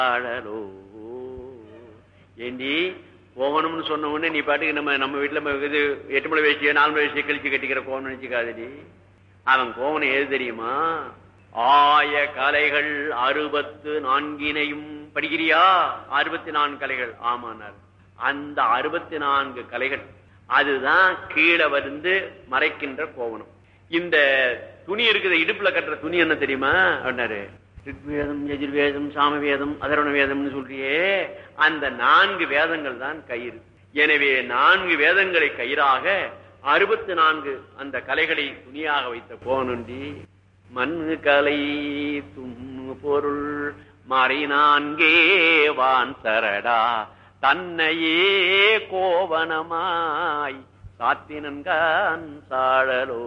ஆடலோ ஏண்டி போகணும்னு சொன்ன உடனே நீ பாட்டுக்கு நம்ம நம்ம வீட்டுல நம்ம இது எட்டு மணி வயசு நாலு மணி வயசு கழிச்சு கட்டிக்கிற கோவம் நினைச்சுக்காதடி அவன் கோவனம் எது தெரியுமா ஆய கலைகள் அறுபத்து நான்கினையும் படிக்கிறியா அறுபத்தி நான்கு கலைகள் ஆமானார் அந்த அறுபத்தி நான்கு கலைகள் அதுதான் கீழே வந்து மறைக்கின்ற கோவணம் இந்த துணி இருக்குது இடுப்புல கட்டுற துணி என்ன தெரியுமா அப்படின்னாரு ரிக்வேதம் எஜுர்வேதம் சாமவேதம் அதரண வேதம்னு சொல்றியே அந்த நான்கு வேதங்கள் தான் கயிறு எனவே நான்கு வேதங்களை கயிறாக அறுபத்தி நான்கு அந்த கலைகளை துணியாக வைத்த கோவனண்டி மண்ணு கலை துண்ணு பொருள் மறை நான்கே வான் சரடா தன்னையே கோவனமாய் சாத்தினன்கான் சாழலோ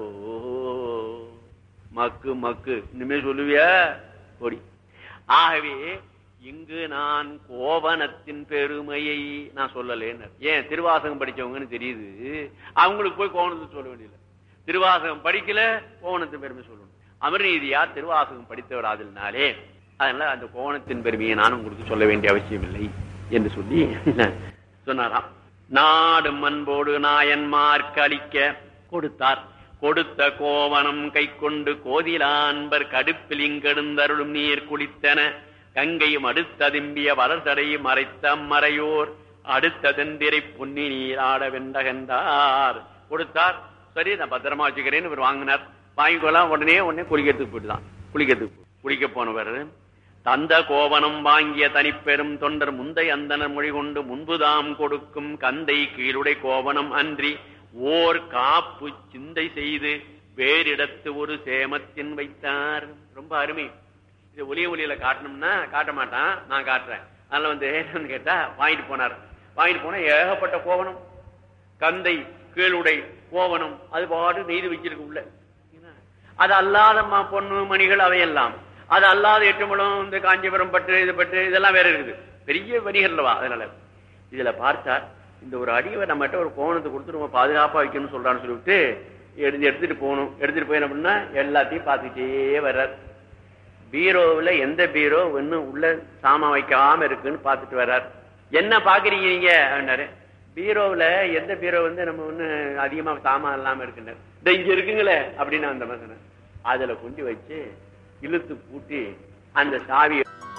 மக்கு மக்கு இனிமே சொல்லுவியா கொடி ஆகவே இங்கு நான் கோவனத்தின் பெருமையை நான் சொல்லலேன்னு ஏன் திருவாசகம் படிச்சவங்கன்னு தெரியுது அவங்களுக்கு போய் கோவணத்தை சொல்ல வேண்டியது திருவாசகம் படிக்கல கோவணத்தின் பெருமை சொல்லணும் அமர்நீதியா திருவாசகம் படித்தவர் ஆதலினாலே அதனால அந்த கோவணத்தின் பெருமையை நான் உங்களுக்கு சொல்ல வேண்டிய அவசியம் இல்லை என்று சொல்லி சொன்னாராம் நாடு மண்போடு நாயன்மார்க்கு அளிக்க கொடுத்தார் கொடுத்த கோவணம் கை கொண்டு கோதிலான்பர் கடுப்பில் இங்கெடுந்தருளும் நீர் குளித்தன கங்கையும் அடுத்ததிம்பிய வளர்தடையும் மறைத்த மறையோர் அடுத்த தெந்திரை பொன்னி நீர் ஆட வெண்டகந்தார் கொடுத்தார் சரி நான் பத்திரமா வச்சுக்கிறேன்னு இவர் வாங்கினார் வாங்கிக்கொள்ளலாம் உடனே உடனே குளிக்கிறதுக்கு போயிட்டுதான் குளிக்கிறதுக்கு குளிக்க போனவர் தந்த கோவனம் வாங்கிய தனிப்பெரும் தொண்டர் முந்தை அந்தனர் மொழி கொண்டு முன்புதாம் கொடுக்கும் கந்தை கீழுடை கோவனம் அன்றி ஓர் காப்பு சிந்தை செய்து வேறிடத்து ஒரு சேமத்தின் வைத்தார் ரொம்ப அருமை இது ஒளிய ஒளியில காட்டணும்னா காட்ட மாட்டான் நான் காட்டுறேன் அதனால வந்து என்னன்னு கேட்டா வாங்கிட்டு போனார் வாங்கிட்டு போனா ஏகப்பட்ட கோவனம் கந்தை கீழுடை கோவனம் அது பாடு நெய்து வச்சிருக்கு உள்ள அது அல்லாத ம- பொண்ணு மணிகள் அவையெல்லாம் அது அல்லாத எட்டுமலம் இந்த காஞ்சிபுரம் பட்டு இது பட்டு இதெல்லாம் வேற இருக்குது பெரிய வணிகர்லவா அதனால இதுல பார்த்தார் இந்த ஒரு அடிவை நம்மகிட்ட ஒரு கோணத்தை கொடுத்து நம்ம பாதுகாப்பா வைக்கணும்னு சொல்றான்னு சொல்லிவிட்டு எடுத்து எடுத்துட்டு போகணும் எடுத்துட்டு போய் என்ன பண்ணா எல்லாத்தையும் பார்த்துட்டே வர்றார் பீரோவுல எந்த பீரோ இன்னும் உள்ள சாமான் வைக்காம இருக்குன்னு பார்த்துட்டு வர்றார் என்ன பாக்குறீங்க நீங்க அப்படின்னாரு பீரோவுல எந்த பீரோ வந்து நம்ம ஒண்ணு அதிகமா சாமான் இல்லாம இருக்குன்னு இந்த இங்க இருக்குங்களே அப்படின்னு அந்த மாதிரி அதுல கொண்டு வச்சு இழுத்து பூட்டி அந்த சாவியை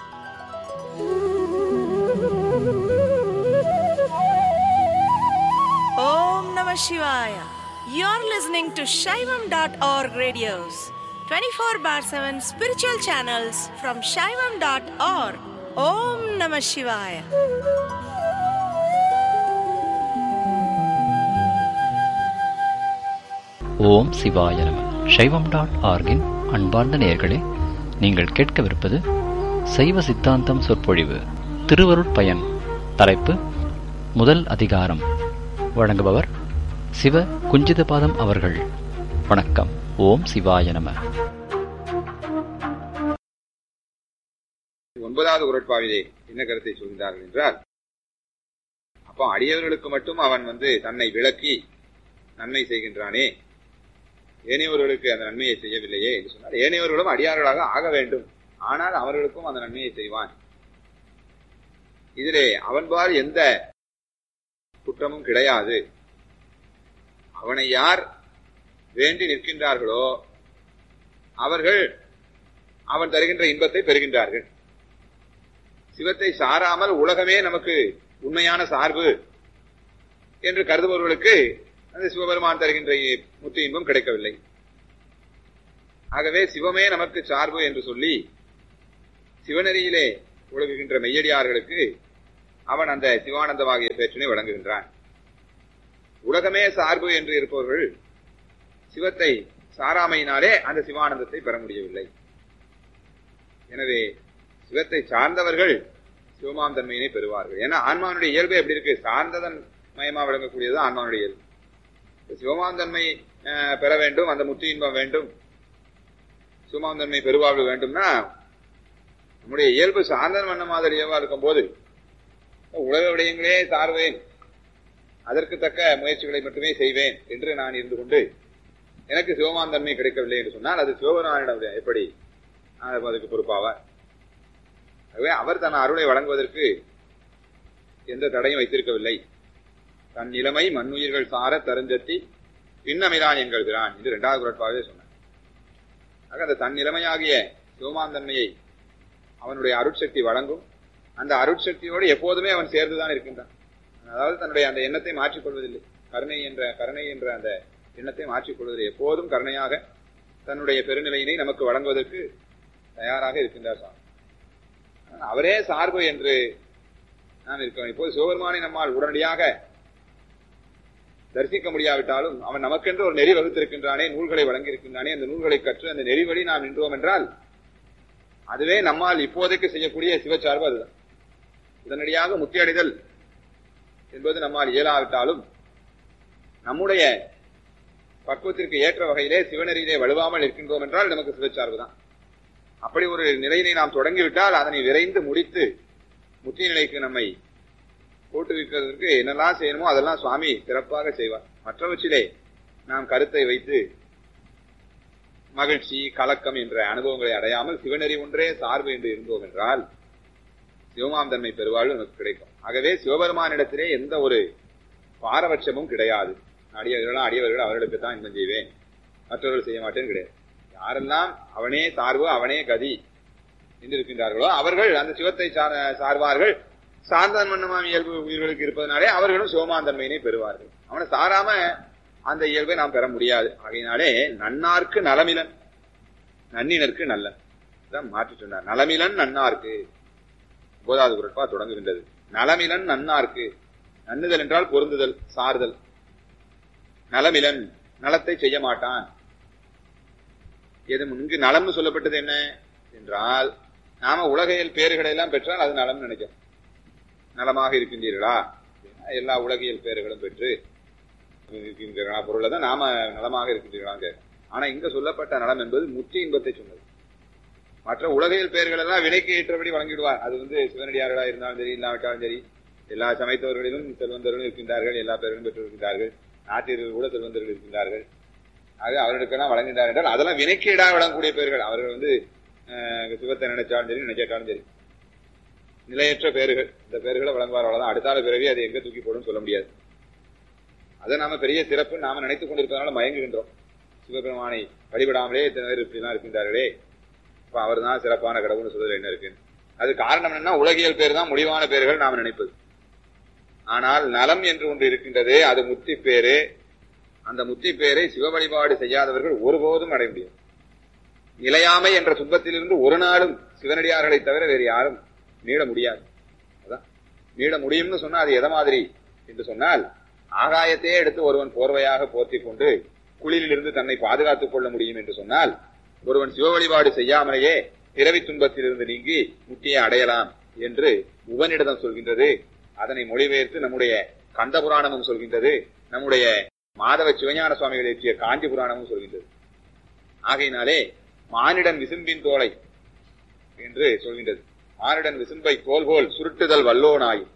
Om Namah Shivaya. You're listening to Shaivam.org radios, 24 bar 7 spiritual channels from Shaivam.org. Om Namah Shivaya. ஓம் சிவாய நம சைவம் டாட் ஆர்கின் அன்பார்ந்த நேயர்களே நீங்கள் கேட்கவிருப்பது சைவ சித்தாந்தம் சொற்பொழிவு திருவருட்பயன் தலைப்பு முதல் அதிகாரம் வழங்குபவர் சிவ குஞ்சிதபாதம் அவர்கள் வணக்கம் ஓம் சிவாய நம ஒன்பதாவது உரட்பாவிலே என்ன கருத்தை சொல்கிறார்கள் என்றால் அப்போ அடியவர்களுக்கு மட்டும் அவன் வந்து தன்னை விளக்கி நன்மை செய்கின்றானே ஏனையவர்களுக்கு அந்த நன்மையை செய்யவில்லையே என்று சொன்னால் ஏனையவர்களும் அடியார்களாக ஆக வேண்டும் ஆனால் அவர்களுக்கும் அந்த நன்மையை செய்வான் இதிலே அவன்பால் எந்த குற்றமும் கிடையாது அவனை யார் வேண்டி நிற்கின்றார்களோ அவர்கள் அவன் தருகின்ற இன்பத்தை பெறுகின்றார்கள் சிவத்தை சாராமல் உலகமே நமக்கு உண்மையான சார்பு என்று கருதுபவர்களுக்கு அந்த சிவபெருமான் தருகின்ற முத்து இன்பம் கிடைக்கவில்லை ஆகவே சிவமே நமக்கு சார்பு என்று சொல்லி சிவநெறியிலே ஒழுகுகின்ற மெய்யடியார்களுக்கு அவன் அந்த சிவானந்தமாகிய பேற்றினை வழங்குகின்றான் உலகமே சார்பு என்று இருப்பவர்கள் சிவத்தை சாராமையினாலே அந்த சிவானந்தத்தை பெற முடியவில்லை எனவே சிவத்தை சார்ந்தவர்கள் சிவமாம் தன்மையினை பெறுவார்கள் ஏன்னா ஆன்மானுடைய இயல்பு எப்படி இருக்கு சார்ந்ததன் மயமா விளங்கக்கூடியது ஆன்மானுடைய இயல்பு சிவமாம் தன்மை அஹ், பெற வேண்டும் அந்த முத்தி இன்பம் வேண்டும் சிவமாம் தன்மை பெருவாழ்வு வேண்டும்னா நம்முடைய இயல்பு சார்ந்தன் வண்ண மாதிரியவா இருக்கும் போது உலக விடயங்களே சார்வேன் அதற்கு தக்க முயற்சிகளை மட்டுமே செய்வேன் என்று நான் இருந்து கொண்டு எனக்கு சிவமாம் தன்மை கிடைக்கவில்லை என்று சொன்னால் அது சிவபெருமானிடம் எப்படி நான் அதுக்கு பொறுப்பாவார் ஆகவே அவர் தன் அருளை வழங்குவதற்கு எந்த தடையும் வைத்திருக்கவில்லை தன் நிலைமை மண்ணுயிர்கள் சார தருஞ்சத்தி பின்னமிரான் என்கிறான் இது இரண்டாவது குரட்பாகவே சொன்னார் ஆக அந்த தன் நிலைமையாகிய சிவமாந்தன்மையை அவனுடைய அருட்சக்தி வழங்கும் அந்த அருட்சக்தியோடு எப்போதுமே அவன் சேர்ந்துதான் இருக்கின்றான் அதாவது தன்னுடைய அந்த எண்ணத்தை மாற்றிக்கொள்வதில்லை கருணை என்ற கருணை என்ற அந்த எண்ணத்தை மாற்றிக்கொள்வதில்லை எப்போதும் கருணையாக தன்னுடைய பெருநிலையினை நமக்கு வழங்குவதற்கு தயாராக இருக்கின்றார் சுவாமி ஆனால் அவரே சார்பு என்று நாம் இருக்கிறோம் இப்போது சிவபெருமானை நம்மால் உடனடியாக தரிசிக்க முடியாவிட்டாலும் அவன் நமக்கென்று ஒரு நெறி வகுத்திருக்கின்றானே நூல்களை வழங்கியிருக்கின்றானே அந்த நூல்களை கற்று அந்த நெறிவழி நாம் நின்றோம் என்றால் அதுவே நம்மால் இப்போதைக்கு செய்யக்கூடிய சிவச்சார்பு அதுதான் உடனடியாக முத்தியடைதல் என்பது நம்மால் இயலாவிட்டாலும் நம்முடைய பக்குவத்திற்கு ஏற்ற வகையிலே சிவநெறியிலே வலுவாமல் இருக்கின்றோம் என்றால் நமக்கு சிவச்சார்பு தான் அப்படி ஒரு நிலையினை நாம் தொடங்கிவிட்டால் அதனை விரைந்து முடித்து முத்திய நிலைக்கு நம்மை போட்டுவிக்கிறதுக்கு என்னெல்லாம் செய்யணுமோ அதெல்லாம் சுவாமி சிறப்பாக செய்வார் மற்றவற்றிலே நாம் கருத்தை வைத்து மகிழ்ச்சி கலக்கம் என்ற அனுபவங்களை அடையாமல் சிவநெறி ஒன்றே சார்பு என்று இருந்தோம் என்றால் சிவமாம் தன்மை பெருவாழ்வு நமக்கு கிடைக்கும் ஆகவே சிவபெருமானிடத்திலே எந்த ஒரு பாரபட்சமும் கிடையாது அடியவர்கள் அடியவர்கள் அவர்களுக்கு தான் இன்பம் செய்வேன் மற்றவர்கள் செய்ய மாட்டேன்னு கிடையாது யாரெல்லாம் அவனே சார்பு அவனே கதி என்று இருக்கின்றார்களோ அவர்கள் அந்த சிவத்தை சார்வார்கள் சார்ந்தன் மன்னமாம் இயல்பு உயிர்களுக்கு இருப்பதனாலே அவர்களும் சிவமாந்தன்மையினை பெறுவார்கள் அவனை சாராம அந்த இயல்பை நாம் பெற முடியாது ஆகையினாலே நன்னார்க்கு நலமிலன் நன்னினருக்கு நல்லன் இதான் மாற்றி சொன்னார் நலமிலன் நன்னார்க்கு ஒன்பதாவது குரட்பா தொடங்குகின்றது நலமிலன் நன்னார்க்கு நன்னுதல் என்றால் பொருந்துதல் சார்தல் நலமிலன் நலத்தை செய்ய மாட்டான் எது இங்கு நலம்னு சொல்லப்பட்டது என்ன என்றால் நாம உலகையில் பேறுகளை எல்லாம் பெற்றால் அது நலம் நினைக்கும் நலமாக இருக்கின்றீர்களா எல்லா உலகியல் பேறுகளும் பெற்று இருக்கின்றீர்களா பொருளை தான் நாம நலமாக இருக்கின்றீர்களா ஆனா இங்க சொல்லப்பட்ட நலம் என்பது முற்றி இன்பத்தை சொன்னது மற்ற உலகியல் பெயர்கள் எல்லாம் வினைக்கு ஏற்றபடி வழங்கிடுவார் அது வந்து சிவனடியார்களா இருந்தாலும் சரி இல்லாவிட்டாலும் சரி எல்லா சமைத்தவர்களிலும் செல்வந்தர்களும் இருக்கின்றார்கள் எல்லா பேர்களும் பெற்றிருக்கின்றார்கள் நாட்டியர்கள் கூட செல்வந்தர்கள் இருக்கின்றார்கள் ஆக அவர்களுக்கெல்லாம் வழங்குகின்றார் என்றால் அதெல்லாம் வினைக்கீடாக வழங்கக்கூடிய பெயர்கள் அவர்கள் வந்து சிவத்தை நினைச்சாலும் சரி நினைச்சாலும் சரி நிலையற்ற பேர்கள் இந்த பேர்களை வழங்குவார் அவ்வளவுதான் அடுத்தால பிறவி அது எங்க தூக்கி போடும் சொல்ல முடியாது அதை நாம பெரிய சிறப்பு நாம நினைத்துக் கொண்டிருப்பதனால மயங்குகின்றோம் சிவபெருமானை வழிபடாமலே இத்தனை பேர் இப்படிலாம் இருக்கின்றார்களே இப்ப அவர் தான் சிறப்பான கடவுள்னு சொல்றதுல என்ன இருக்கு அது காரணம் என்னன்னா உலகியல் பேர் தான் முடிவான பேர்கள் நாம் நினைப்பது ஆனால் நலம் என்று ஒன்று இருக்கின்றது அது முத்தி பேரு அந்த முத்தி பேரை சிவ வழிபாடு செய்யாதவர்கள் ஒருபோதும் அடைய முடியும் நிலையாமை என்ற துன்பத்திலிருந்து ஒரு நாளும் சிவனடியார்களை தவிர வேறு யாரும் மீள முடியாது அதான் மீள முடியும்னு சொன்னா அது எதை மாதிரி என்று சொன்னால் ஆகாயத்தையே எடுத்து ஒருவன் போர்வையாக போர்த்தி கொண்டு குளிரிலிருந்து தன்னை பாதுகாத்துக் கொள்ள முடியும் என்று சொன்னால் ஒருவன் சிவ வழிபாடு செய்யாமலேயே பிறவி துன்பத்திலிருந்து நீங்கி முட்டியை அடையலாம் என்று உவனிடம் சொல்கின்றது அதனை மொழிபெயர்த்து நம்முடைய கந்த புராணமும் சொல்கின்றது நம்முடைய மாதவ சிவஞான சுவாமிகள் இயற்றிய காஞ்சி புராணமும் சொல்கின்றது ஆகையினாலே மானிடன் விசும்பின் தோலை என்று சொல்கின்றது மானிடன் விசும்பை தோல் போல் சுருட்டுதல் வல்லோனாயும்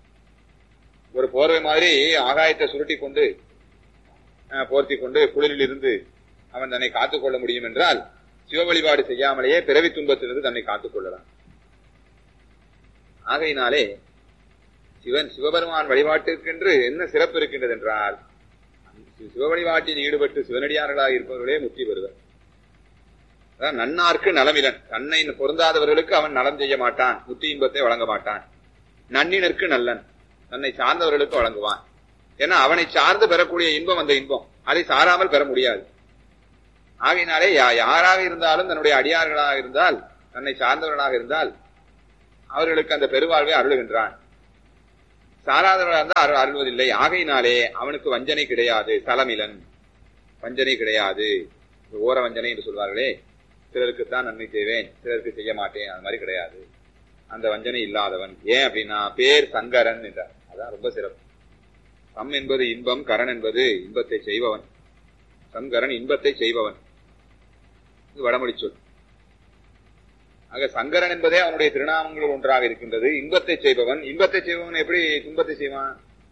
ஒரு போர்வை மாதிரி ஆகாயத்தை சுருட்டி கொண்டு போர்த்தி கொண்டு குளிரில் இருந்து அவன் தன்னை காத்துக் கொள்ள முடியும் என்றால் சிவ வழிபாடு செய்யாமலேயே பிறவி துன்பத்திலிருந்து தன்னை காத்துக் கொள்ளலாம் ஆகையினாலே சிவன் சிவபெருமான் வழிபாட்டிற்கென்று என்ன சிறப்பு இருக்கின்றது என்றால் சிவ வழிபாட்டில் ஈடுபட்டு சிவனடியார்களாக இருப்பவர்களே முக்தி பெறுவர் அதான் நன்னார்க்கு நலமிலன் தன்னை பொருந்தாதவர்களுக்கு அவன் நலம் செய்ய மாட்டான் முத்தி இன்பத்தை வழங்க மாட்டான் நன்னினருக்கு நல்லன் தன்னை சார்ந்தவர்களுக்கு வழங்குவான் ஏன்னா அவனை சார்ந்து பெறக்கூடிய இன்பம் அந்த இன்பம் அதை சாராமல் பெற முடியாது ஆகையினாலே யாராக இருந்தாலும் தன்னுடைய அடியார்களாக இருந்தால் தன்னை சார்ந்தவர்களாக இருந்தால் அவர்களுக்கு அந்த பெருவாழ்வை அருளுகின்றான் சாராதவர்களாக இருந்தால் அருள்வதில்லை ஆகையினாலே அவனுக்கு வஞ்சனை கிடையாது சலமிலன் வஞ்சனை கிடையாது ஓர வஞ்சனை என்று சொல்வார்களே சிலருக்குத்தான் நன்மை செய்வேன் சிலருக்கு செய்ய மாட்டேன் அது மாதிரி கிடையாது அந்த வஞ்சனை இல்லாதவன் ஏன் அப்படின்னா பேர் சங்கரன் என்றார் அதான் ரொம்ப சிறப்பு சம் என்பது இன்பம் கரண் என்பது இன்பத்தை செய்பவன் சங்கரன் இன்பத்தை செய்பவன் இது வடமொழி சொல் ஆக சங்கரன் என்பதே அவனுடைய திருநாமங்கள் ஒன்றாக இருக்கின்றது இன்பத்தை செய்பவன் இன்பத்தை செய்பவன் எப்படி துன்பத்தை செய்வான்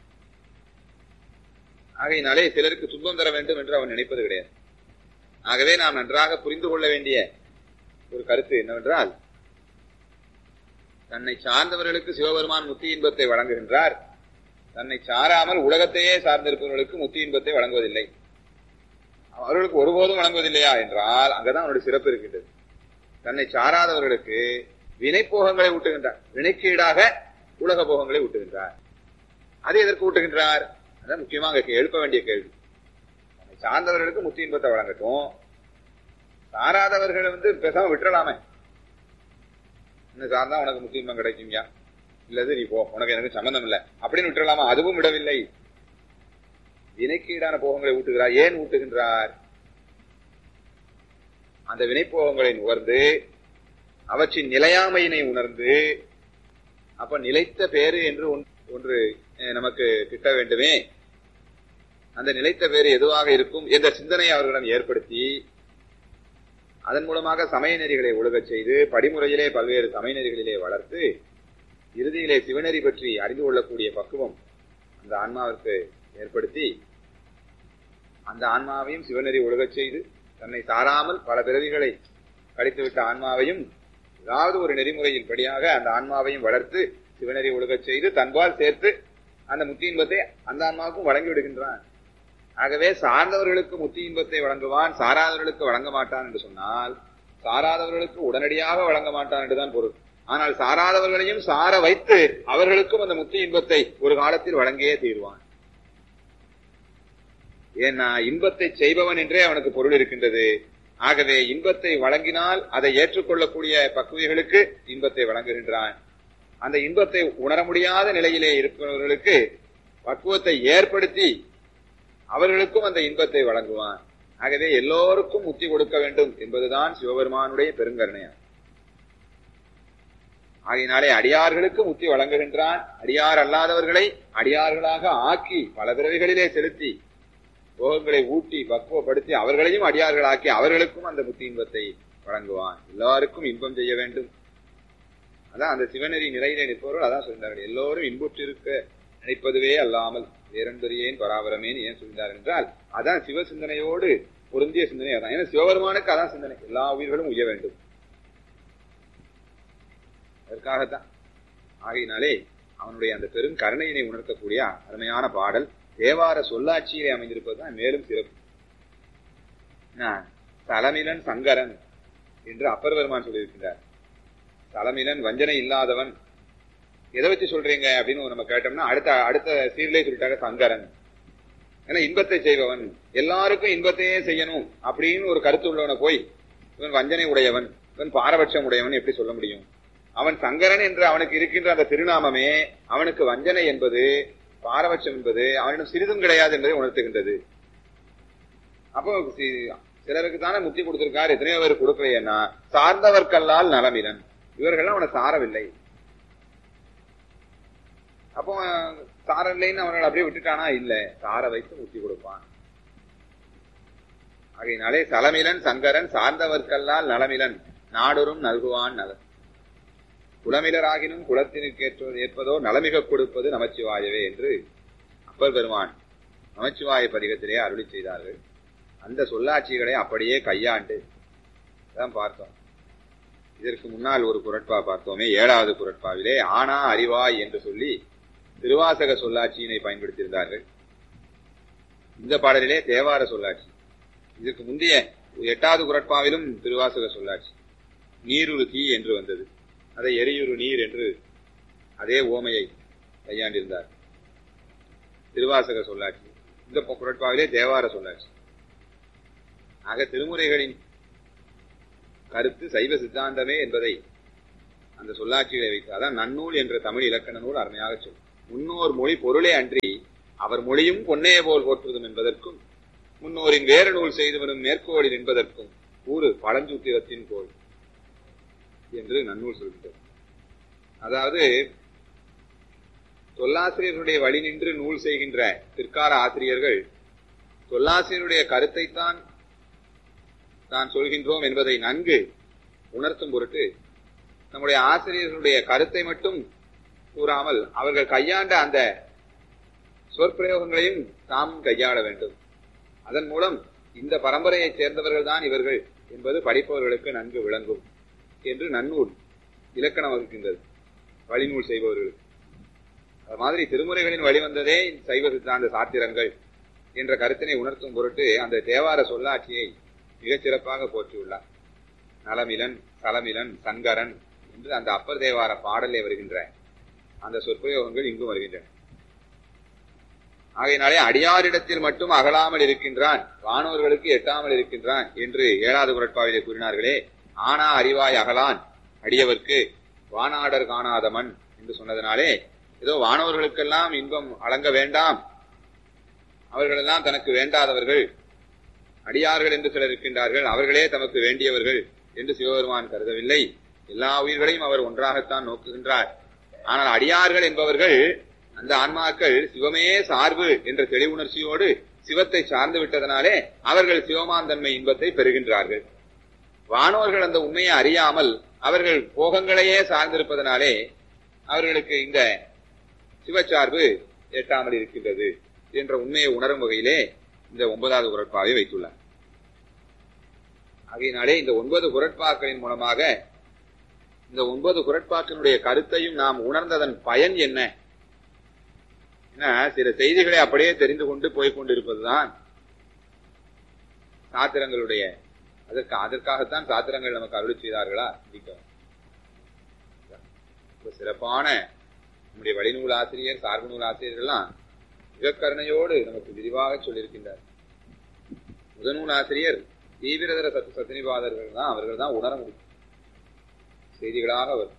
ஆகையினாலே சிலருக்கு துன்பம் தர வேண்டும் என்று அவன் நினைப்பது கிடையாது ஆகவே நாம் நன்றாக புரிந்து கொள்ள வேண்டிய ஒரு கருத்து என்னவென்றால் தன்னை சார்ந்தவர்களுக்கு சிவபெருமான் முத்தி இன்பத்தை வழங்குகின்றார் தன்னை சாராமல் உலகத்தையே சார்ந்திருப்பவர்களுக்கு முத்தி இன்பத்தை வழங்குவதில்லை அவர்களுக்கு ஒருபோதும் வழங்குவதில்லையா என்றால் அங்கதான் அவனுடைய சிறப்பு இருக்கின்றது தன்னை சாராதவர்களுக்கு வினை போகங்களை ஊட்டுகின்றார் வினைக்கு ஈடாக உலக போகங்களை ஊட்டுகின்றார் அது எதற்கு ஊட்டுகின்றார் அதான் முக்கியமாக எழுப்ப வேண்டிய கேள்வி தன்னை சார்ந்தவர்களுக்கு முத்தி இன்பத்தை வழங்கட்டும் சாராதவர்களை வந்து பேசாம விட்டுறலாமே இன்னும் சார்ந்தா உனக்கு முத்தி இன்பம் கிடைக்கும்யா இல்லது நீ போ உனக்கு எனக்கு சம்பந்தம் இல்லை அப்படின்னு விட்டுறலாமா அதுவும் விடவில்லை வினைக்கு ஈடான போகங்களை ஊட்டுகிறார் ஏன் ஊட்டுகின்றார் அந்த வினைப்போகங்களை நுகர்ந்து அவற்றின் நிலையாமையினை உணர்ந்து அப்ப நிலைத்த பேரு என்று ஒன்று நமக்கு கிட்ட வேண்டுமே அந்த நிலைத்த பேரு எதுவாக இருக்கும் என்ற சிந்தனை அவர்களிடம் ஏற்படுத்தி அதன் மூலமாக சமய நெறிகளை ஒழுகச் செய்து படிமுறையிலே பல்வேறு சமய நெறிகளிலே வளர்த்து இறுதியிலே சிவநெறி பற்றி அறிந்து கொள்ளக்கூடிய பக்குவம் அந்த ஆன்மாவிற்கு ஏற்படுத்தி அந்த ஆன்மாவையும் சிவநெறி ஒழுகச் செய்து தன்னை சாராமல் பல பிறவிகளை கழித்துவிட்ட ஆன்மாவையும் ஏதாவது ஒரு நெறிமுறையின் படியாக அந்த ஆன்மாவையும் வளர்த்து சிவநெறி ஒழுகச் செய்து தன்பால் சேர்த்து அந்த முத்தி இன்பத்தை அந்த ஆன்மாவுக்கும் வழங்கி விடுகின்றான் ஆகவே சார்ந்தவர்களுக்கு முத்தி இன்பத்தை வழங்குவான் சாராதவர்களுக்கு வழங்க மாட்டான் என்று சொன்னால் சாராதவர்களுக்கு உடனடியாக வழங்க மாட்டான் என்றுதான் பொருள் ஆனால் சாராதவர்களையும் சார வைத்து அவர்களுக்கும் அந்த முத்தி இன்பத்தை ஒரு காலத்தில் வழங்கியே தீர்வான் ஏன்னா இன்பத்தை செய்பவன் என்றே அவனுக்கு பொருள் இருக்கின்றது ஆகவே இன்பத்தை வழங்கினால் அதை ஏற்றுக்கொள்ளக்கூடிய பக்குவிகளுக்கு இன்பத்தை வழங்குகின்றான் அந்த இன்பத்தை உணர முடியாத நிலையிலே இருப்பவர்களுக்கு பக்குவத்தை ஏற்படுத்தி அவர்களுக்கும் அந்த இன்பத்தை வழங்குவான் ஆகவே எல்லோருக்கும் முத்தி கொடுக்க வேண்டும் என்பதுதான் சிவபெருமானுடைய பெருங்கருணையான் ஆகையினாலே அடியார்களுக்கு முத்தி வழங்குகின்றான் அடியார் அல்லாதவர்களை அடியார்களாக ஆக்கி பல பிறவிகளிலே செலுத்தி போகங்களை ஊட்டி பக்குவப்படுத்தி அவர்களையும் அடியார்களாக்கி அவர்களுக்கும் அந்த முத்தி இன்பத்தை வழங்குவான் எல்லாருக்கும் இன்பம் செய்ய வேண்டும் அதான் அந்த சிவநெறி நிலையிலே நிற்பவர்கள் அதான் சொல்கிறார்கள் எல்லோரும் இன்புற்றிருக்க நினைப்பதுவே அல்லாமல் வேறென்பறியேன் பராபரமேன் ஏன் சொல்கிறார் என்றால் அதான் சிவ சிந்தனையோடு பொருந்திய சிந்தனை அதான் ஏன்னா சிவபெருமானுக்கு அதான் சிந்தனை எல்லா உயிர்களும் உய்ய வேண்டும் அதற்காகத்தான் ஆகையினாலே அவனுடைய அந்த பெரும் கருணையினை உணர்த்தக்கூடிய அருமையான பாடல் தேவார சொல்லாட்சியிலே அமைந்திருப்பதுதான் மேலும் சிறப்பு தலமிலன் சங்கரன் என்று அப்பர் பெருமான் சொல்லியிருக்கின்றார் தலமிலன் வஞ்சனை இல்லாதவன் எதை வச்சு சொல்றீங்க அப்படின்னு நம்ம கேட்டோம்னா அடுத்த அடுத்த சீரிலே சொல்லிட்டாங்க சங்கரன் ஏன்னா இன்பத்தை செய்பவன் எல்லாருக்கும் இன்பத்தையே செய்யணும் அப்படின்னு ஒரு கருத்து உள்ளவனை போய் இவன் வஞ்சனை உடையவன் இவன் பாரபட்சம் உடையவன் எப்படி சொல்ல முடியும் அவன் சங்கரன் என்று அவனுக்கு இருக்கின்ற அந்த திருநாமமே அவனுக்கு வஞ்சனை என்பது பாரபட்சம் என்பது அவனிடம் சிறிதும் கிடையாது என்பதை உணர்த்துகின்றது அப்போ சிலருக்கு தானே முத்தி கொடுத்திருக்காரு எத்தனையோ பேர் கொடுக்கலையேன்னா சார்ந்தவர்கல்லால் நலமிலன் இவர்கள் அவனை சாரவில்லை அப்போ சாரவில்லைன்னு அவர்கள் அப்படியே விட்டுட்டானா இல்ல சார வைத்து முத்தி கொடுப்பான் ஆகையினாலே சலமிலன் சங்கரன் சார்ந்தவர்கல்லால் நலமிலன் நாடொரும் நல்குவான் நலன் குலமிலராகினும் குலத்தினுக்கேற்ற ஏற்பதோ நலமிக கொடுப்பது நமச்சிவாயவே என்று அப்பர் பெருமான் நமச்சிவாய பதிகத்திலே அருளி செய்தார்கள் அந்த சொல்லாட்சிகளை அப்படியே கையாண்டு தான் பார்த்தோம் இதற்கு முன்னால் ஒரு குரட்பா பார்த்தோமே ஏழாவது குரட்பாவிலே ஆனா அறிவாய் என்று சொல்லி திருவாசக சொல்லாட்சியினை பயன்படுத்தியிருந்தார்கள் இந்த பாடலிலே தேவார சொல்லாட்சி இதற்கு முந்தைய எட்டாவது குரட்பாவிலும் திருவாசக சொல்லாட்சி நீருரு தீ என்று வந்தது அதை எரியுறு நீர் என்று அதே ஓமையை கையாண்டிருந்தார் திருவாசக சொல்லாட்சி இந்த குரட்பாவிலே தேவார சொல்லாட்சி ஆக திருமுறைகளின் கருத்து சைவ சித்தாந்தமே என்பதை அந்த சொல்லாட்சிகளை வைத்து அதான் நன்னூல் என்ற தமிழ் இலக்கண நூல் அருமையாக சொல்லும் முன்னோர் மொழி பொருளே அன்றி அவர் மொழியும் பொன்னே போல் போற்றுதும் என்பதற்கும் முன்னோரின் வேறு நூல் செய்து வரும் மேற்கோளில் என்பதற்கும் கூறு பழஞ்சூத்திரத்தின் கோள் என்று நன்னூல் சொல்கின்றது அதாவது தொல்லாசிரியர்களுடைய வழி நின்று நூல் செய்கின்ற பிற்கால ஆசிரியர்கள் தொல்லாசிரியருடைய கருத்தைத்தான் தான் சொல்கின்றோம் என்பதை நன்கு உணர்த்தும் பொருட்டு நம்முடைய ஆசிரியர்களுடைய கருத்தை மட்டும் கூறாமல் அவர்கள் கையாண்ட அந்த சொற்பிரயோகங்களையும் தாம் கையாள வேண்டும் அதன் மூலம் இந்த பரம்பரையைச் சேர்ந்தவர்கள் தான் இவர்கள் என்பது படிப்பவர்களுக்கு நன்கு விளங்கும் என்று நன்னூல் இலக்கணம் வகுக்கின்றது வழிநூல் செய்பவர்களுக்கு அது மாதிரி திருமுறைகளின் வழிவந்ததே சைவ சித்தாந்த சாத்திரங்கள் என்ற கருத்தினை உணர்த்தும் பொருட்டு அந்த தேவார சொல்லாட்சியை மிகச் சிறப்பாக போற்றியுள்ளார் நலமிலன் சலமிலன் சங்கரன் என்று அந்த அப்பர் தேவார பாடலே வருகின்ற அந்த சொற்பிரயோகங்கள் இங்கும் வருகின்றன ஆகையினாலே அடியாரிடத்தில் மட்டும் அகலாமல் இருக்கின்றான் வானவர்களுக்கு எட்டாமல் இருக்கின்றான் என்று ஏழாவது குரட்பாவிலே கூறினார்களே ஆனா அறிவாய் அகலான் அடியவர்க்கு வானாடர் காணாதமன் என்று சொன்னதனாலே ஏதோ வானவர்களுக்கெல்லாம் இன்பம் அழங்க வேண்டாம் அவர்களெல்லாம் தனக்கு வேண்டாதவர்கள் அடியார்கள் என்று சிலர் இருக்கின்றார்கள் அவர்களே தமக்கு வேண்டியவர்கள் என்று சிவபெருமான் கருதவில்லை எல்லா உயிர்களையும் அவர் ஒன்றாகத்தான் நோக்குகின்றார் ஆனால் அடியார்கள் என்பவர்கள் அந்த ஆன்மாக்கள் சிவமே சார்பு என்ற தெளிவுணர்ச்சியோடு சிவத்தை சார்ந்து விட்டதனாலே அவர்கள் சிவமாந்தன்மை இன்பத்தை பெறுகின்றார்கள் வானோர்கள் அந்த உண்மையை அறியாமல் அவர்கள் போகங்களையே சார்ந்திருப்பதனாலே அவர்களுக்கு இந்த சிவச்சார்பு எட்டாமல் இருக்கின்றது என்ற உண்மையை உணரும் வகையிலே இந்த ஒன்பதாவது குரட்பாவை வைத்துள்ளார் ஆகையினாலே இந்த ஒன்பது குரட்பாக்களின் மூலமாக இந்த ஒன்பது குரட்பாக்களினுடைய கருத்தையும் நாம் உணர்ந்ததன் பயன் என்ன ஏன்னா சில செய்திகளை அப்படியே தெரிந்து கொண்டு போய்கொண்டிருப்பதுதான் சாத்திரங்களுடைய அதற்கு அதற்காகத்தான் சாத்திரங்கள் நமக்கு அருள் செய்தார்களா சிந்திக்க சிறப்பான நம்முடைய வழிநூல் ஆசிரியர் சார்பு நூல் ஆசிரியர்கள்லாம் மிக கருணையோடு நமக்கு விரிவாக சொல்லியிருக்கின்றார் முதநூல் ஆசிரியர் தீவிரதர சத்து சத்தினிபாதர்கள் தான் அவர்கள் தான் உணர முடியும் செய்திகளாக வரும்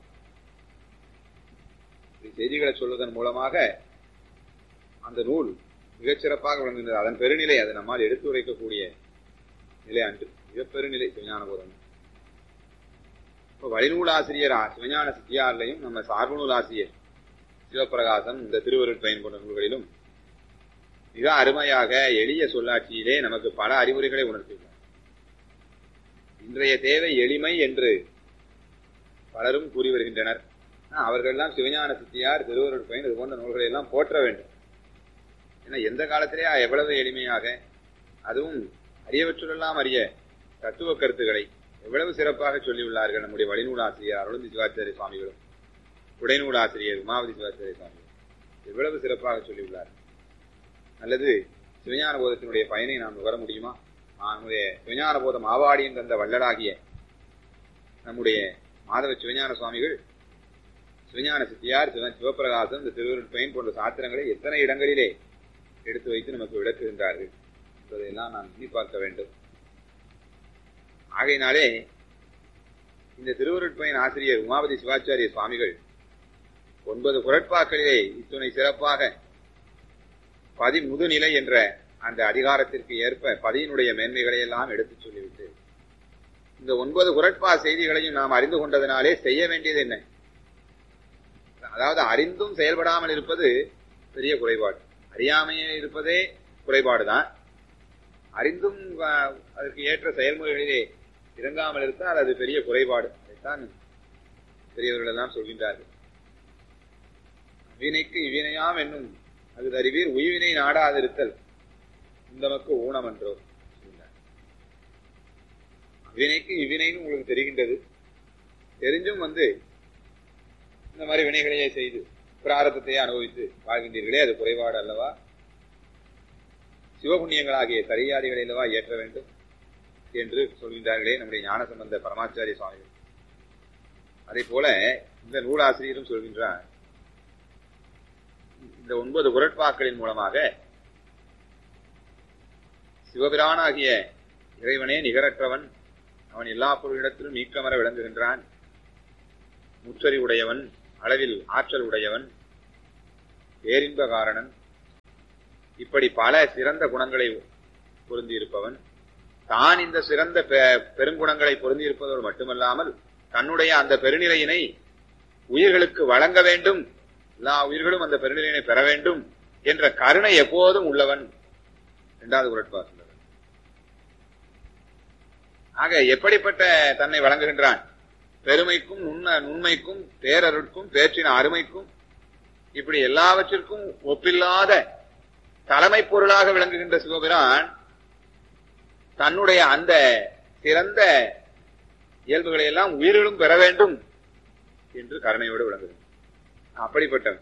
செய்திகளை சொல்வதன் மூலமாக அந்த நூல் மிகச்சிறப்பாக விளங்குகின்றது அதன் பெருநிலை அதை நம்மால் எடுத்து உரைக்கக்கூடிய நிலை அன்று மிக பெருநிலை சிவஞான போதம் இப்போ வழிநூல் ஆசிரியர் சிவஞான சித்தியாரிலையும் நம்ம சார்பு நூல் ஆசிரியர் சிவபிரகாசம் இந்த திருவருட் பயன் போன்ற நூல்களிலும் மிக அருமையாக எளிய சொல்லாட்சியிலே நமக்கு பல அறிவுரைகளை உணர்த்துகிறார் இன்றைய தேவை எளிமை என்று பலரும் கூறி வருகின்றனர் அவர்கள்லாம் சிவஞான சித்தியார் திருவருட் பயன் இது போன்ற நூல்களை எல்லாம் போற்ற வேண்டும் ஏன்னா எந்த காலத்திலே எவ்வளவு எளிமையாக அதுவும் அறியவற்றுள்ளெல்லாம் அறிய தத்துவ கருத்துக்களை எவ்வளவு சிறப்பாக சொல்லியுள்ளார்கள் நம்முடைய வழிநூல் ஆசிரியர் அருளந்தி சிவாச்சாரிய சுவாமிகளும் உடைநூல் ஆசிரியர் உமாவதி சிவாச்சாரிய சுவாமிகள் எவ்வளவு சிறப்பாக சொல்லியுள்ளார் அல்லது சிவஞான போதத்தினுடைய பயனை நாம் நுகர முடியுமா நம்முடைய சிவஞான போதம் ஆவாடியின் தந்த வள்ளலாகிய நம்முடைய மாதவ சிவஞான சுவாமிகள் சிவஞான சித்தியார் சிவ சிவபிரகாசம் இந்த திருவருட் பயன் போன்ற சாத்திரங்களை எத்தனை இடங்களிலே எடுத்து வைத்து நமக்கு விளக்குகின்றார்கள் என்பதையெல்லாம் நாம் எண்ணி பார்க்க வேண்டும் ஆகையினாலே இந்த திருவருட்பயன் ஆசிரியர் உமாபதி சிவாச்சாரிய சுவாமிகள் ஒன்பது குரட்பாக்களிலே இத்துணை சிறப்பாக பதி முதுநிலை என்ற அந்த அதிகாரத்திற்கு ஏற்ப பதியினுடைய மேன்மைகளை எல்லாம் எடுத்துச் சொல்லிவிட்டு இந்த ஒன்பது குரட்பா செய்திகளையும் நாம் அறிந்து கொண்டதனாலே செய்ய வேண்டியது என்ன அதாவது அறிந்தும் செயல்படாமல் இருப்பது பெரிய குறைபாடு அறியாமையே இருப்பதே குறைபாடுதான் அறிந்தும் அதற்கு ஏற்ற செயல்முறைகளிலே இறங்காமல் இருந்தால் அது பெரிய குறைபாடு அதைத்தான் பெரியவர்கள் எல்லாம் சொல்கின்றார்கள் வினைக்கு இவ்வினையாம் என்னும் அது அறிவீர் உய்வினை நாடாதிருத்தல் இந்தமக்கு ஊனம் என்றோ வினைக்கு இவ்வினைன்னு உங்களுக்கு தெரிகின்றது தெரிஞ்சும் வந்து இந்த மாதிரி வினைகளையே செய்து பிராரத்தத்தையே அனுபவித்து வாழ்கின்றீர்களே அது குறைபாடு அல்லவா சிவபுண்ணியங்களாகிய சரியாதிகளை அல்லவா ஏற்ற வேண்டும் என்று சொல்கின்றார்களே நம்முடைய ஞான சம்பந்த பரமாச்சாரிய சுவாமிகள் அதே போல இந்த நூலாசிரியரும் சொல்கின்றார் இந்த ஒன்பது குரட்பாக்களின் மூலமாக சிவபிரானாகிய இறைவனே நிகரற்றவன் அவன் எல்லா பொருளிடத்திலும் நீக்கமர விளங்குகின்றான் முற்றறி உடையவன் அளவில் ஆற்றல் உடையவன் பேரின்ப காரணன் இப்படி பல சிறந்த குணங்களை பொருந்தியிருப்பவன் தான் இந்த சிறந்த பெருங்குணங்களை பொருந்தியிருப்பதோடு மட்டுமல்லாமல் தன்னுடைய அந்த பெருநிலையினை உயிர்களுக்கு வழங்க வேண்டும் எல்லா உயிர்களும் அந்த பெருநிலையினை பெற வேண்டும் என்ற கருணை எப்போதும் உள்ளவன் இரண்டாவது குரட்பா சொல்லுவார் ஆக எப்படிப்பட்ட தன்னை வழங்குகின்றான் பெருமைக்கும் நுண்ண நுண்மைக்கும் பேரருட்கும் பேற்றின அருமைக்கும் இப்படி எல்லாவற்றிற்கும் ஒப்பில்லாத தலைமை பொருளாக விளங்குகின்ற சிவபிரான் தன்னுடைய அந்த சிறந்த இயல்புகளை எல்லாம் உயிர்களும் பெற வேண்டும் என்று கருணையோடு விளங்குகிறது அப்படிப்பட்டவன்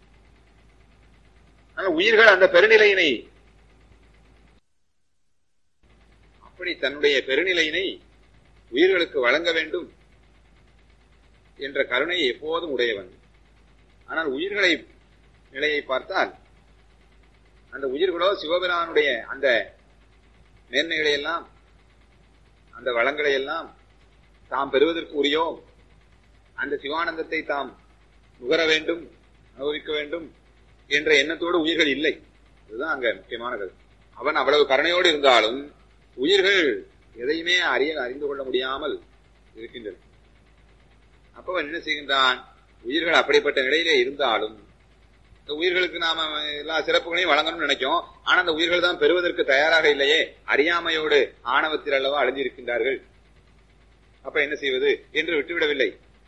ஆனா உயிர்கள் அந்த பெருநிலையினை அப்படி தன்னுடைய பெருநிலையினை உயிர்களுக்கு வழங்க வேண்டும் என்ற கருணை எப்போதும் உடையவன் ஆனால் உயிர்களை நிலையை பார்த்தால் அந்த உயிர்களோ சிவபிரானுடைய அந்த மேன்மைகளை எல்லாம் அந்த வளங்களை எல்லாம் தாம் பெறுவதற்கு உரியோ அந்த சிவானந்தத்தை தாம் நுகர வேண்டும் அனுபவிக்க வேண்டும் என்ற எண்ணத்தோடு உயிர்கள் இல்லை அதுதான் அங்க முக்கியமான கருத்து அவன் அவ்வளவு கருணையோடு இருந்தாலும் உயிர்கள் எதையுமே அறிய அறிந்து கொள்ள முடியாமல் இருக்கின்றன அப்ப அவன் என்ன செய்கின்றான் உயிர்கள் அப்படிப்பட்ட நிலையிலே இருந்தாலும் இந்த உயிர்களுக்கு நாம எல்லா சிறப்புகளையும் வழங்கணும்னு நினைக்கும் ஆனா அந்த உயிர்கள் தான் பெறுவதற்கு தயாராக இல்லையே அறியாமையோடு ஆணவத்தில் அல்லவா அழிஞ்சிருக்கின்றார்கள் அப்ப என்ன செய்வது என்று விட்டுவிடவில்லை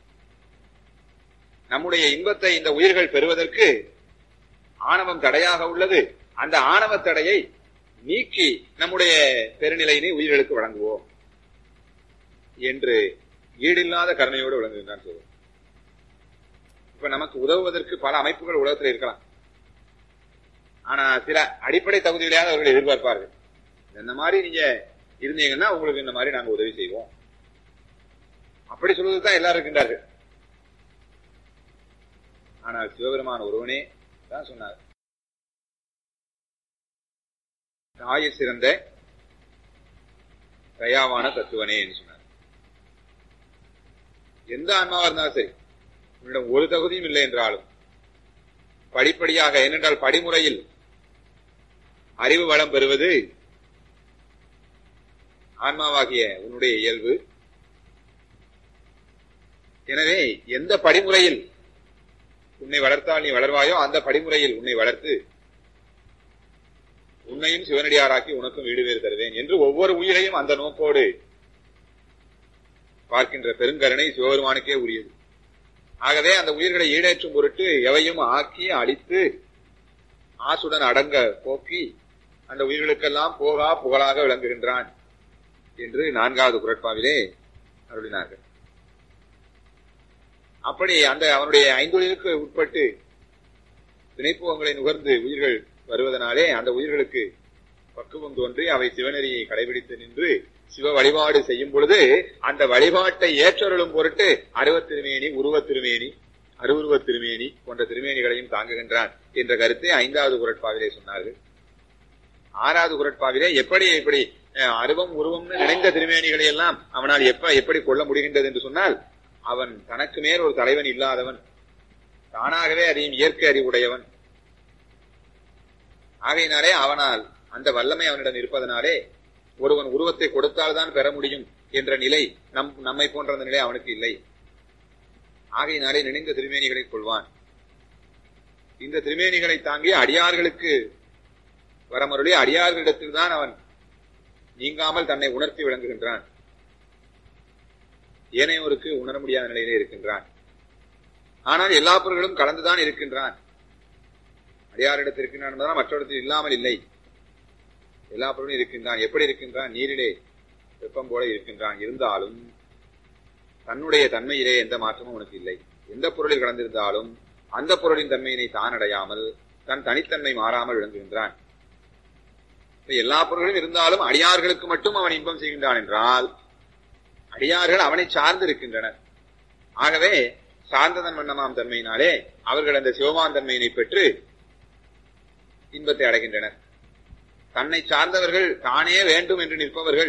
நம்முடைய இன்பத்தை இந்த உயிர்கள் பெறுவதற்கு ஆணவம் தடையாக உள்ளது அந்த ஆணவ தடையை நீக்கி நம்முடைய பெருநிலையினை உயிர்களுக்கு வழங்குவோம் என்று ஈடில்லாத கருணையோடு விளங்குகின்றான் சொல்வோம் இப்ப நமக்கு உதவுவதற்கு பல அமைப்புகள் உலகத்தில் இருக்கலாம் ஆனா சில அடிப்படை தகுதிகளையாவது அவர்கள் எதிர்பார்ப்பார்கள் இந்த மாதிரி நீங்க இருந்தீங்கன்னா உங்களுக்கு இந்த மாதிரி நாங்க உதவி செய்வோம் அப்படி சொல்வதுதான் எல்லாரும் இருக்கின்றார்கள் ஆனால் சிவபெருமான் ஒருவனே தான் சொன்னார் தாய சிறந்த தயாவான தத்துவனே என்று சொன்னார் எந்த ஆன்மாவா இருந்தாலும் சரி உன்னிடம் ஒரு தகுதியும் இல்லை என்றாலும் படிப்படியாக ஏனென்றால் படிமுறையில் அறிவு வளம் பெறுவது ஆன்மாவாகிய உன்னுடைய இயல்பு எனவே எந்த படிமுறையில் உன்னை வளர்த்தால் நீ வளர்வாயோ அந்த படிமுறையில் உன்னை வளர்த்து உன்னையும் சிவனடியாராக்கி உனக்கும் வீடு வேறு தருவேன் என்று ஒவ்வொரு உயிரையும் அந்த நோக்கோடு பார்க்கின்ற பெருங்கருணை சிவபெருமானுக்கே உரியது ஆகவே அந்த உயிர்களை ஈடேற்றும் பொருட்டு எவையும் ஆக்கி அழித்து ஆசுடன் அடங்க போக்கி அந்த உயிர்களுக்கெல்லாம் போகா புகழாக விளங்குகின்றான் என்று நான்காவது குரட்பாவிலே அருளினார்கள் அப்படி அந்த அவனுடைய ஐந்தொழிலுக்கு உட்பட்டு வினைப்புவங்களை நுகர்ந்து உயிர்கள் வருவதனாலே அந்த உயிர்களுக்கு பக்குவம் தோன்றி அவை சிவநெறியை கடைபிடித்து நின்று சிவ வழிபாடு செய்யும் பொழுது அந்த வழிபாட்டை ஏற்றருளும் பொருட்டு அருவத் திருமேனி உருவத் திருமேனி அருவுருவத் திருமேனி போன்ற திருமேனிகளையும் தாங்குகின்றான் என்ற கருத்தை ஐந்தாவது குரட்பாவிலே சொன்னார்கள் ஆறாவது குரட்பாவிலே எப்படி இப்படி அஹ், அருவம் உருவம்னு நினைந்த திருமேனிகளை எல்லாம் அவனால் எப்ப எப்படி கொள்ள முடிகின்றது என்று சொன்னால் அவன் தனக்கு மேல் ஒரு தலைவன் இல்லாதவன் தானாகவே அறியும் இயற்கை அறிவுடையவன் ஆகையினாலே அவனால் அந்த வல்லமை அவனிடம் இருப்பதனாலே ஒருவன் உருவத்தை கொடுத்தால்தான் பெற முடியும் என்ற நிலை நம் நம்மை போன்ற அந்த நிலை அவனுக்கு இல்லை ஆகையினாலே நினைந்த திருமேனிகளை கொள்வான் இந்த திருமேனிகளை தாங்கி அடியார்களுக்கு வரமருளி அடியார்களிடத்தில் தான் அவன் நீங்காமல் தன்னை உணர்த்தி விளங்குகின்றான் ஏனையோருக்கு உணர முடியாத நிலையிலே இருக்கின்றான் ஆனால் எல்லா பொருள்களும் கலந்துதான் இருக்கின்றான் அடியாரிடத்தில் இருக்கின்றான் என்பதால் மற்றவரிடத்தில் இல்லாமல் இல்லை எல்லா பொருளும் இருக்கின்றான் எப்படி இருக்கின்றான் நீரிலே வெப்பம் போல இருக்கின்றான் இருந்தாலும் தன்னுடைய தன்மையிலே எந்த மாற்றமும் உனக்கு இல்லை எந்த பொருளில் கலந்திருந்தாலும் அந்த பொருளின் தன்மையினை தான் அடையாமல் தன் தனித்தன்மை மாறாமல் விளங்குகின்றான் இப்ப எல்லா பொருள்களும் இருந்தாலும் அடியார்களுக்கு மட்டும் அவன் இன்பம் செய்கின்றான் என்றால் அடியார்கள் அவனை சார்ந்து இருக்கின்றனர் ஆகவே சார்ந்ததன் வண்ணமாம் தன்மையினாலே அவர்கள் அந்த சிவமான் தன்மையினை பெற்று இன்பத்தை அடைகின்றனர் தன்னை சார்ந்தவர்கள் தானே வேண்டும் என்று நிற்பவர்கள்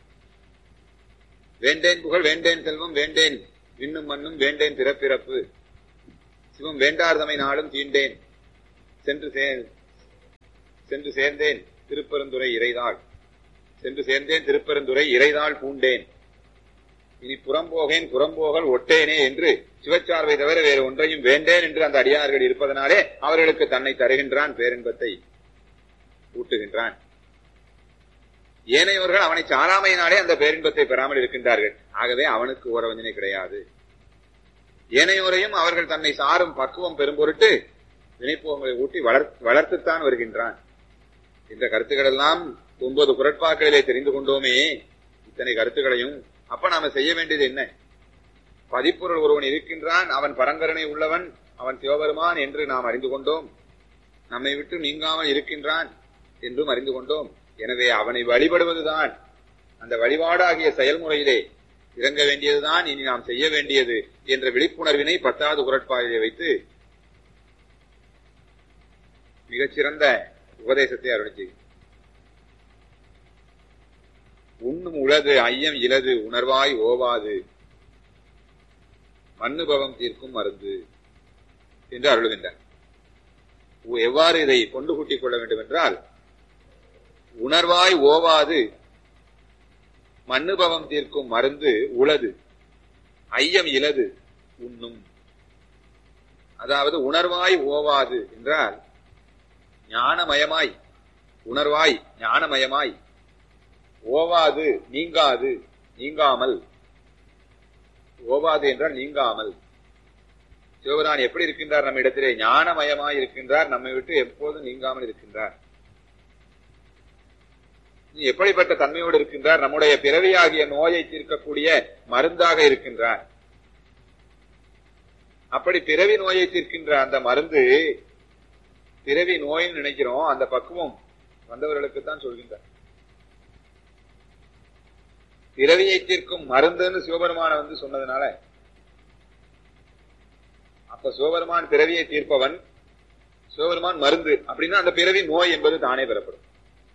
வேண்டேன் புகழ் வேண்டேன் செல்வம் வேண்டேன் விண்ணும் மண்ணும் வேண்டேன் பிறப்பிறப்பு சிவம் வேண்டார்தமை நாளும் தீண்டேன் சென்று சே- சென்று சேர்ந்தேன் திருப்பெருந்துறை இறைதாள் சென்று சேர்ந்தேன் திருப்பெருந்துறை இறைதாள் பூண்டேன் இனி புறம்போகேன் புறம்போகல் ஒட்டேனே என்று சிவச்சார்வை தவிர வேறு ஒன்றையும் வேண்டேன் என்று அந்த அடியார்கள் இருப்பதனாலே அவர்களுக்கு தன்னை தருகின்றான் பேரின்பத்தை ஊட்டுகின்றான் ஏனையவர்கள் அவனை சாராமையினாலே அந்த பேரின்பத்தை பெறாமல் இருக்கின்றார்கள் ஆகவே அவனுக்கு ஓரவஞ்சனை கிடையாது ஏனையோரையும் அவர்கள் தன்னை சாரும் பக்குவம் பெறும் பொருட்டு வினைப்புவங்களை ஊட்டி வளர் வளர்த்துத்தான் வருகின்றான் இந்த கருத்துக்கள் எல்லாம் ஒன்பது குரட்பாக்களிலே தெரிந்து கொண்டோமே இத்தனை கருத்துக்களையும் அப்ப நாம செய்ய வேண்டியது என்ன பதிப்பொருள் ஒருவன் இருக்கின்றான் அவன் பரங்கருணை உள்ளவன் அவன் சிவபெருமான் என்று நாம் அறிந்து கொண்டோம் நம்மை விட்டு நீங்காமல் இருக்கின்றான் என்றும் அறிந்து கொண்டோம் எனவே அவனை வழிபடுவதுதான் அந்த வழிபாடாகிய செயல்முறையிலே இறங்க வேண்டியதுதான் இனி நாம் செய்ய வேண்டியது என்ற விழிப்புணர்வினை பத்தாவது குரட்பாயிலே வைத்து மிகச்சிறந்த உபதேசத்தை அருள் செய்யும் உண்ணும் உளது ஐயம் இலது உணர்வாய் ஓவாது மண்ணுபவம் தீர்க்கும் மருந்து என்று அருளுகின்றார் எவ்வாறு இதை கொண்டு கூட்டிக் கொள்ள வேண்டும் என்றால் உணர்வாய் ஓவாது மண்ணுபவம் தீர்க்கும் மருந்து உளது ஐயம் இலது உண்ணும் அதாவது உணர்வாய் ஓவாது என்றால் ஞானமயமாய் உணர்வாய் ஞானமயமாய் ஓவாது நீங்காது நீங்காமல் ஓவாது என்றால் நீங்காமல் சிவபிரான் எப்படி இருக்கின்றார் நம்ம இடத்திலே ஞானமயமாய் இருக்கின்றார் நம்மை விட்டு எப்போதும் நீங்காமல் இருக்கின்றார் எப்படிப்பட்ட தன்மையோடு இருக்கின்றார் நம்முடைய பிறவியாகிய நோயை தீர்க்கக்கூடிய மருந்தாக இருக்கின்றார் அப்படி பிறவி நோயை தீர்க்கின்ற அந்த மருந்து பிறவி நோயின்னு நினைக்கிறோம் அந்த பக்குவம் வந்தவர்களுக்கு தான் சொல்கின்றார் பிறவியை தீர்க்கும் மருந்துன்னு சிவபெருமான வந்து சொன்னதுனால அப்ப சிவபெருமான் பிறவியை தீர்ப்பவன் சிவபெருமான் மருந்து அப்படின்னா அந்த பிறவி நோய் என்பது தானே பெறப்படும்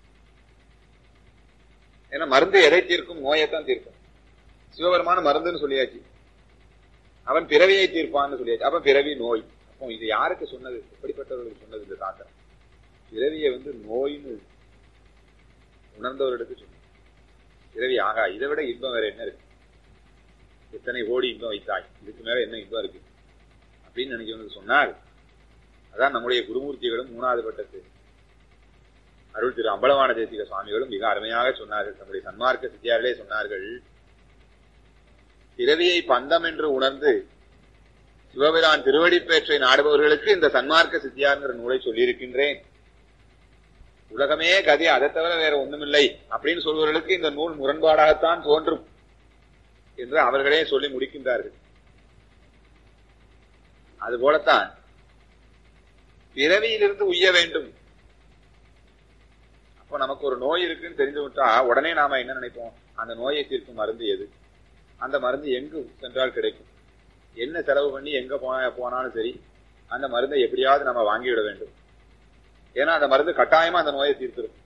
ஏன்னா மருந்து எதை தீர்க்கும் நோயைத்தான் தீர்க்கும் சிவபெருமான மருந்துன்னு சொல்லியாச்சு அவன் பிறவியை தீர்ப்பான்னு சொல்லியாச்சு அப்ப பிறவி நோய் அப்போ இது யாருக்கு சொன்னது எப்படிப்பட்டவர்களுக்கு சொன்னது இந்த தாக்கம் பிறவியை வந்து நோய்னு உணர்ந்தவர்களுக்கு சொன்னது பிறவி ஆகா இதை விட இன்பம் வேற என்ன இருக்கு எத்தனை கோடி இன்பம் வைத்தாய் இதுக்கு மேல என்ன இன்பம் இருக்கு அப்படின்னு நினைக்கிறவங்க சொன்னால் அதான் நம்முடைய குருமூர்த்திகளும் மூணாவது பட்டத்து அருள் திரு அம்பலவான தேசிக சுவாமிகளும் மிக அருமையாக சொன்னார்கள் நம்முடைய சன்மார்க்க சித்தியார்களே சொன்னார்கள் பிறவியை பந்தம் என்று உணர்ந்து சிவபிரான் திருவடிப்பேற்றை நாடுபவர்களுக்கு இந்த சன்மார்க்க சித்தியார்ங்கிற நூலை சொல்லியிருக்கின்றேன் உலகமே கதி அதை தவிர வேற ஒண்ணுமில்லை அப்படின்னு சொல்பவர்களுக்கு இந்த நூல் முரண்பாடாகத்தான் தோன்றும் என்று அவர்களே சொல்லி முடிக்கின்றார்கள் அதுபோலத்தான் பிறவியிலிருந்து உய்ய வேண்டும் அப்போ நமக்கு ஒரு நோய் இருக்குன்னு தெரிஞ்சு விட்டா உடனே நாம என்ன நினைப்போம் அந்த நோயை தீர்க்கும் மருந்து எது அந்த மருந்து எங்கு சென்றால் கிடைக்கும் என்ன செலவு பண்ணி எங்க போன போனாலும் சரி அந்த மருந்தை எப்படியாவது நம்ம வாங்கிவிட வேண்டும் ஏன்னா அந்த மருந்து கட்டாயமா அந்த நோயை தீர்த்திடும்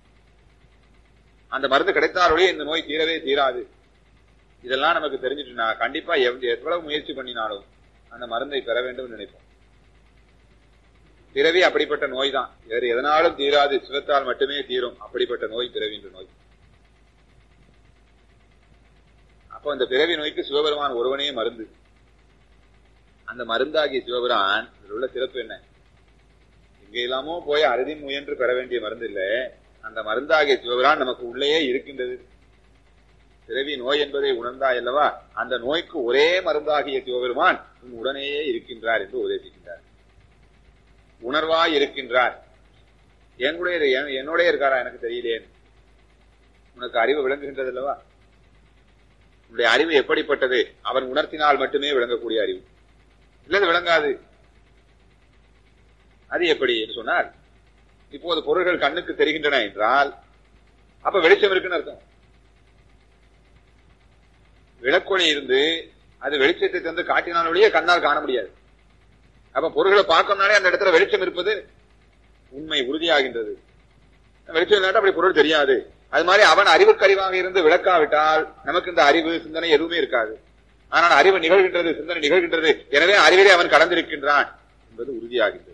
அந்த மருந்து கிடைத்தாலே இந்த நோய் தீரவே தீராது இதெல்லாம் நமக்கு தெரிஞ்சுட்டுனா கண்டிப்பா எவ்வளவு முயற்சி பண்ணினாலும் அந்த மருந்தை பெற வேண்டும் நினைப்போம் பிறவி அப்படிப்பட்ட நோய் தான் வேறு எதனாலும் தீராது சிவத்தால் மட்டுமே தீரும் அப்படிப்பட்ட நோய் பிறவி என்ற நோய் அப்போ அந்த பிறவி நோய்க்கு சிவபெருமான் ஒருவனே மருந்து அந்த மருந்தாகிய சிவபெருமான் இதில் உள்ள சிறப்பு என்ன எங்கெல்லாமோ போய் அறுதி முயன்று பெற வேண்டிய மருந்து இல்ல அந்த மருந்தாகிய சிவபிரான் நமக்கு உள்ளேயே இருக்கின்றது பிறவி நோய் என்பதை உணர்ந்தாய் அல்லவா அந்த நோய்க்கு ஒரே மருந்தாகிய சிவபெருமான் உன் உடனேயே இருக்கின்றார் என்று உபதேசிக்கின்றார் உணர்வாய் இருக்கின்றார் என் கூட என்னோட இருக்காரா எனக்கு தெரியலேன் உனக்கு அறிவு விளங்குகின்றது அல்லவா உன்னுடைய அறிவு எப்படிப்பட்டது அவன் உணர்த்தினால் மட்டுமே விளங்கக்கூடிய அறிவு இல்லது விளங்காது அது எப்படி என்று சொன்னார் இப்போது பொருள்கள் கண்ணுக்கு தெரிகின்றன என்றால் அப்ப வெளிச்சம் இருக்குன்னு அர்த்தம் விளக்கொளி இருந்து அது வெளிச்சத்தை தந்து காட்டினாலேயே கண்ணால் காண முடியாது அப்ப பொருள்களை பார்க்கணும்னாலே அந்த இடத்துல வெளிச்சம் இருப்பது உண்மை உறுதியாகின்றது வெளிச்சம் இல்லாட்ட அப்படி பொருள் தெரியாது அது மாதிரி அவன் அறிவுக்கறிவாக இருந்து விளக்காவிட்டால் நமக்கு இந்த அறிவு சிந்தனை எதுவுமே இருக்காது ஆனால் அறிவு நிகழ்கின்றது சிந்தனை நிகழ்கின்றது எனவே அறிவிலே அவன் கடந்திருக்கின்றான் என்பது உறுதியாகின்றது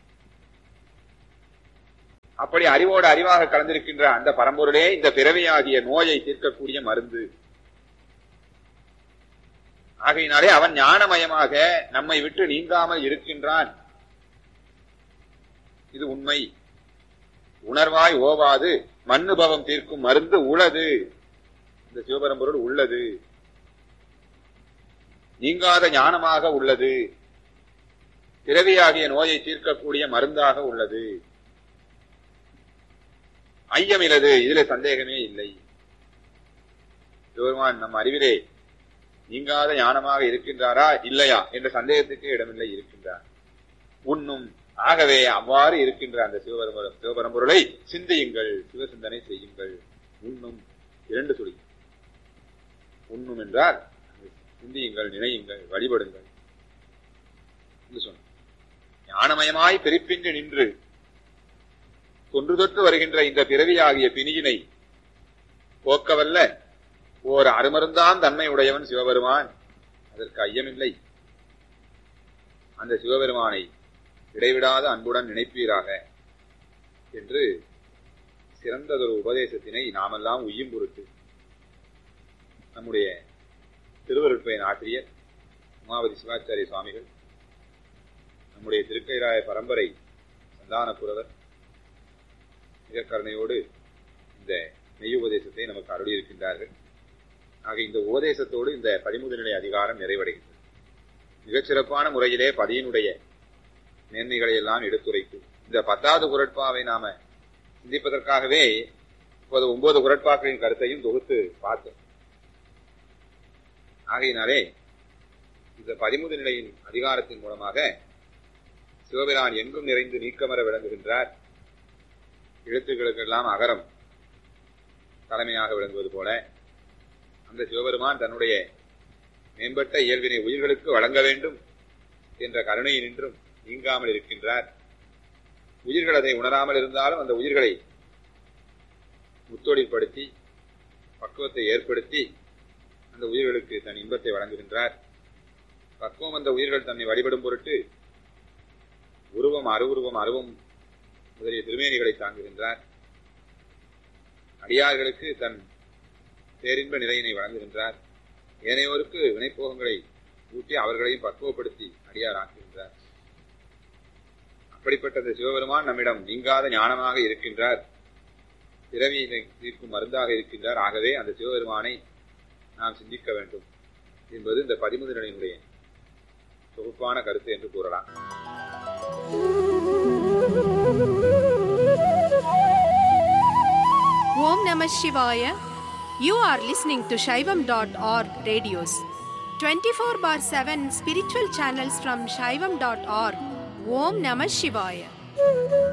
அப்படி அறிவோடு அறிவாக கலந்திருக்கின்ற அந்த பரம்பொருளே இந்த பிறவியாகிய நோயை தீர்க்கக்கூடிய மருந்து ஆகையினாலே அவன் ஞானமயமாக நம்மை விட்டு நீங்காமல் இருக்கின்றான் இது உண்மை உணர்வாய் ஓவாது மண்ணுபவம் தீர்க்கும் மருந்து உளது இந்த சிவபரம்பொருள் உள்ளது நீங்காத ஞானமாக உள்ளது பிறவியாகிய நோயை தீர்க்கக்கூடிய மருந்தாக உள்ளது ஐயமில்லது இதுல சந்தேகமே இல்லை சிவபெருமான் நம் அறிவிலே நீங்காத ஞானமாக இருக்கின்றாரா இல்லையா என்ற சந்தேகத்துக்கு இடமில்லை இருக்கின்றார் உண்ணும் ஆகவே அவ்வாறு இருக்கின்ற அந்த சிவபரம்பர சிவபரம்பொருளை சிந்தியுங்கள் சிவசிந்தனை செய்யுங்கள் உண்ணும் இரண்டு சொல்லி உண்ணும் என்றால் சிந்தியுங்கள் நினையுங்கள் வழிபடுங்கள் என்று சொன்ன ஞானமயமாய் பிரிப்பின்றி நின்று தொன்று தொட்டு வருகின்ற இந்த பிறவியாகிய பிணியினை போக்கவல்ல ஓர் அருமருந்தான் தன்மை உடையவன் சிவபெருமான் அதற்கு ஐயமில்லை அந்த சிவபெருமானை இடைவிடாத அன்புடன் நினைப்பீராக என்று சிறந்ததொரு உபதேசத்தினை நாமெல்லாம் உய்யும் பொருட்டு நம்முடைய திருவருட்பயன் ஆசிரியர் உமாவதி சிவாச்சாரிய சுவாமிகள் நம்முடைய திருக்கைராய பரம்பரை சந்தானப்புரவர் மிக கருணையோடு இந்த மெய் உபதேசத்தை நமக்கு அருளியிருக்கின்றார்கள் ஆக இந்த உபதேசத்தோடு இந்த பதிமுத நிலை அதிகாரம் நிறைவடைகின்றது மிகச் சிறப்பான முறையிலே பதியினுடைய மேன்மைகளை எல்லாம் எடுத்துரைத்து இந்த பத்தாவது குரட்பாவை நாம சிந்திப்பதற்காகவே இப்போது ஒன்பது குரட்பாக்களின் கருத்தையும் தொகுத்து பார்த்தோம் ஆகையினாலே இந்த பதிமுத நிலையின் அதிகாரத்தின் மூலமாக சிவபிரான் எங்கும் நிறைந்து நீக்கமர விளங்குகின்றார் எழுத்துக்களுக்கெல்லாம் அகரம் தலைமையாக விளங்குவது போல அந்த சிவபெருமான் தன்னுடைய மேம்பட்ட இயல்பினை உயிர்களுக்கு வழங்க வேண்டும் என்ற கருணையினின்றும் நீங்காமல் இருக்கின்றார் உயிர்கள் அதை உணராமல் இருந்தாலும் அந்த உயிர்களை முத்தொழிற்படுத்தி பக்குவத்தை ஏற்படுத்தி அந்த உயிர்களுக்கு தன் இன்பத்தை வழங்குகின்றார் பக்குவம் அந்த உயிர்கள் தன்னை வழிபடும் பொருட்டு உருவம் அருவுருவம் அருவம் முதலிய திருமேனிகளை தாங்குகின்றார் அடியார்களுக்கு தன் பேரின்ப நிலையினை வழங்குகின்றார் ஏனையோருக்கு வினைப்போகங்களை ஊட்டி அவர்களையும் பக்குவப்படுத்தி அடியார் ஆக்குகின்றார் அப்படிப்பட்ட அந்த சிவபெருமான் நம்மிடம் நீங்காத ஞானமாக இருக்கின்றார் பிறவியை தீர்க்கும் மருந்தாக இருக்கின்றார் ஆகவே அந்த சிவபெருமானை நாம் சிந்திக்க வேண்டும் என்பது இந்த பதிமுது நிலையினுடைய தொகுப்பான கருத்து என்று கூறலாம் Om Namah Shivaya. You are listening to Shaivam.org radios. 24 bar 7 spiritual channels from Shaivam.org. Om Namah Shivaya.